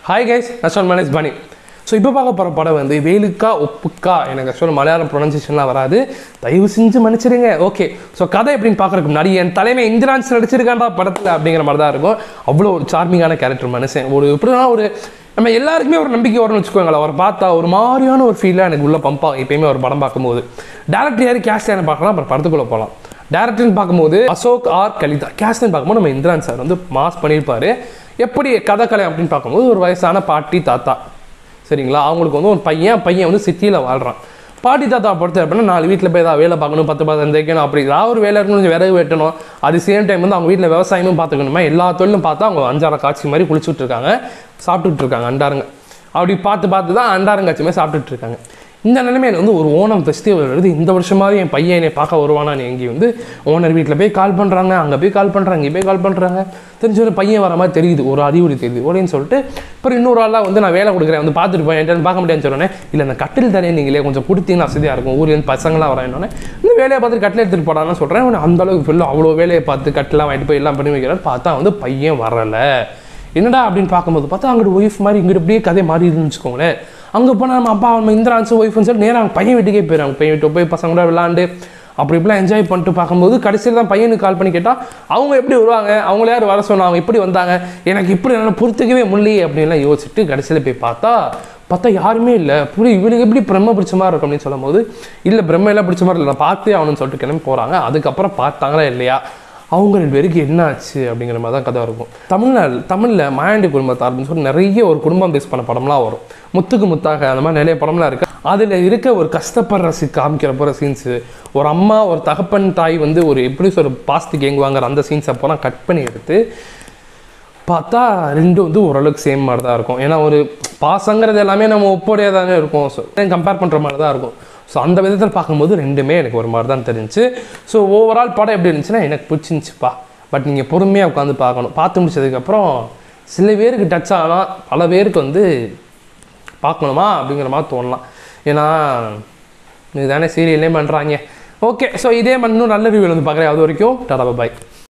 hi guys நான் சொல் மனேஷ் பனி ஸோ இப்போ பார்க்க போகிற படம் வந்து வேலுக்கா ஒப்புக்கா எனக்கு சொல்ல மலையாளம் ப்ரொனன்சியேஷன்லாம் வராது தயவு செஞ்சு மன்னிச்சிடுங்க ஓகே ஸோ கதை எப்படின்னு பார்க்கறதுக்கு முன்னாடி என் தலைமை இந்திரான்ஸ் நடிச்சிருக்காண்டா படத்தில் அப்படிங்கிற மாதிரி தான் இருக்கும் அவ்வளோ ஒரு சார்மிங்கான கேரக்டர் மனுஷன் ஒரு எப்படின்னா ஒரு நம்ம எல்லாருக்குமே ஒரு நம்பிக்கை வரும்னு வச்சுக்கோங்களேன் அவர் பார்த்தா ஒரு மாதிரியான ஒரு ஃபீலாக எனக்கு உள்ள பம்பா எப்பயுமே ஒரு படம் பார்க்கும்போது டேரக்டர் யார் கேஸ்ட் யாரும் பார்க்கலாம் அப்புறம் படத்துக்குள்ளே போகலாம் டேரக்டர்னு பார்க்கும்போது அசோக் ஆர் கலிதா கேஸ்ட்னு பார்க்கும்போது நம்ம இந்திரான் சார் வந்து மாஸ் பண்ணியிருப்பாரு எப்படி கதைக்கலை அப்படின்னு பார்க்கும்போது ஒரு வயசான பாட்டி தாத்தா சரிங்களா அவங்களுக்கு வந்து ஒரு பையன் பையன் வந்து சிட்டியில் வாழ்கிறான் பாட்டி தாத்தா பொறுத்த அப்படின்னா நாலு வீட்டில் போய் ஏதாவது வேலை பார்க்கணும் பத்து பதினஞ்சு வைக்கணும் அப்படி ஏதாவது ஒரு வேலை இருக்கணும் கொஞ்சம் விறகு வெட்டணும் அது சேம் டைம் வந்து அவங்க வீட்டில் விவசாயமும் பார்த்துக்கணுமா எல்லா தொழிலும் பார்த்தா அவங்க அஞ்சாறு காட்சி மாதிரி குளிச்சுட்டு இருக்காங்க சாப்பிட்டுட்டு இருக்காங்க அண்டாருங்க அப்படி பார்த்து பார்த்து தான் அண்டாரங்காட்சி மாதிரி சாப்பிட்டுட்டு இருக்காங்க இந்த நிலைமையில வந்து ஒரு ஓணம் ஃபெஸ்டிவல் வருது இந்த வருஷமாவது என் பையன் என்னை பார்க்க வருவானான்னு எங்கி வந்து ஓனர் வீட்டில் போய் கால் பண்ணுறாங்க அங்கே போய் கால் பண்ணுறாங்க இங்கே போய் கால் பண்ணுறாங்க தெரிஞ்ச ஒரு பையன் வர மாதிரி தெரியுது ஒரு அறிகுறி தெரியுது அப்படின்னு சொல்லிட்டு அப்புறம் இன்னொரு ஆளாக வந்து நான் வேலை கொடுக்குறேன் வந்து பார்த்துட்டு போய் என்கிட்ட பார்க்க முடியாதுன்னு சொன்னேன் இல்லை அந்த கட்டில் தானே நீங்களே கொஞ்சம் கொடுத்தீங்கன்னா வசதியாக இருக்கும் ஊர்லேருந்து பசங்களாம் வரேன்னொன்னே இந்த வேலையை பார்த்து கட்டில் எடுத்துகிட்டு போடான்னு சொல்கிறேன் அவன் அந்த அளவுக்கு ஃபுல்லாக அவ்வளோ வேலையை பார்த்து கட்டிலாம் வாங்கிட்டு போய் எல்லாம் பண்ணி வைக்கிறாரு பார்த்தா வந்து பையன் வரலை என்னடா அப்படின்னு பார்க்கும்போது பார்த்தா அங்கிட்டு ஒய்ஃப் மாதிரி இங்கிட்டு இப்படியே கதை மாறிடுன்னு வச்சுக்கோங்களேன் அங்கே போனால் நம்ம அப்பா நம்ம இந்திரான்ஸ் ஒய்ஃப்னு சொல்லி நேராக அவங்க பையன் வீட்டுக்கே போயிடுறாங்க பையன் வீட்டு போய் பசங்க கூட விளாண்டு அப்படி இப்படிலாம் என்ஜாய் பண்ணிட்டு பார்க்கும்போது கடைசியில் தான் பையனுக்கு கால் பண்ணி கேட்டால் அவங்க எப்படி வருவாங்க அவங்கள யார் வர சொன்னாங்க அவங்க எப்படி வந்தாங்க எனக்கு இப்படி என்னால் பொறுத்துக்கவே முடியலையே அப்படின்லாம் யோசிச்சுட்டு கடைசியில் போய் பார்த்தா பார்த்தா யாருமே இல்லை புரிய இவனுக்கு எப்படி பிரம்ம பிடிச்ச மாதிரி இருக்கும் அப்படின்னு சொல்லும் போது இல்லை பிரம்ம எல்லாம் பிடிச்ச மாதிரி இல்லை நான் பார்த்தே ஆகணும்னு சொல்லிட்டு கிளம்பி போகிறாங்க அதுக்கப்புறம் பார்த்தாங்களா இல்லையா அவங்க ரெண்டு பேருக்கு என்ன ஆச்சு அப்படிங்கிற மாதிரி தான் கதை இருக்கும் தமிழ்நாடு தமிழில் மாயாண்டி குடும்பத்தார் அப்படின்னு சொல்லி நிறைய ஒரு குடும்பம் பேஸ் பண்ண படம்லாம் வரும் முத்துக்கு முத்தாக அந்த மாதிரி நிறைய படம்லாம் இருக்குது அதில் இருக்க ஒரு கஷ்டப்படுற சி காமிக்கிற போகிற சீன்ஸு ஒரு அம்மா ஒரு தகப்பன் தாய் வந்து ஒரு எப்படி சொல்ற பாஸ்துக்கு ஏங்குவாங்கிற அந்த சீன்ஸ் அப்போலாம் கட் பண்ணி எடுத்து பார்த்தா ரெண்டும் வந்து ஓரளவுக்கு சேம் மாதிரி தான் இருக்கும் ஏன்னா ஒரு பாசங்கிறது எல்லாமே நம்ம ஒப்போடையாக தானே இருக்கும் ஸோ கம்பேர் பண்ணுற மாதிரி தான் இருக்கும் ஸோ அந்த விதத்தில் பார்க்கும்போது ரெண்டுமே எனக்கு ஒரு மாதிரி தான் தெரிஞ்சுச்சு ஸோ ஓவரால் படம் எப்படி இருந்துச்சுன்னா எனக்கு பிடிச்சிருந்துச்சுப்பா பட் நீங்கள் பொறுமையாக உட்காந்து பார்க்கணும் பார்த்து முடிச்சதுக்கப்புறம் சில பேருக்கு டச் ஆனால் பல பேருக்கு வந்து பார்க்கணுமா அப்படிங்கிற மாதிரி தோணலாம் ஏன்னா இதுதானே சீரியல்லே பண்ணுறாங்க ஓகே ஸோ இதே மாதிரி இன்னும் நல்ல ரிவ்யூ வந்து பார்க்குறேன் அது வரைக்கும் டாடா பாய்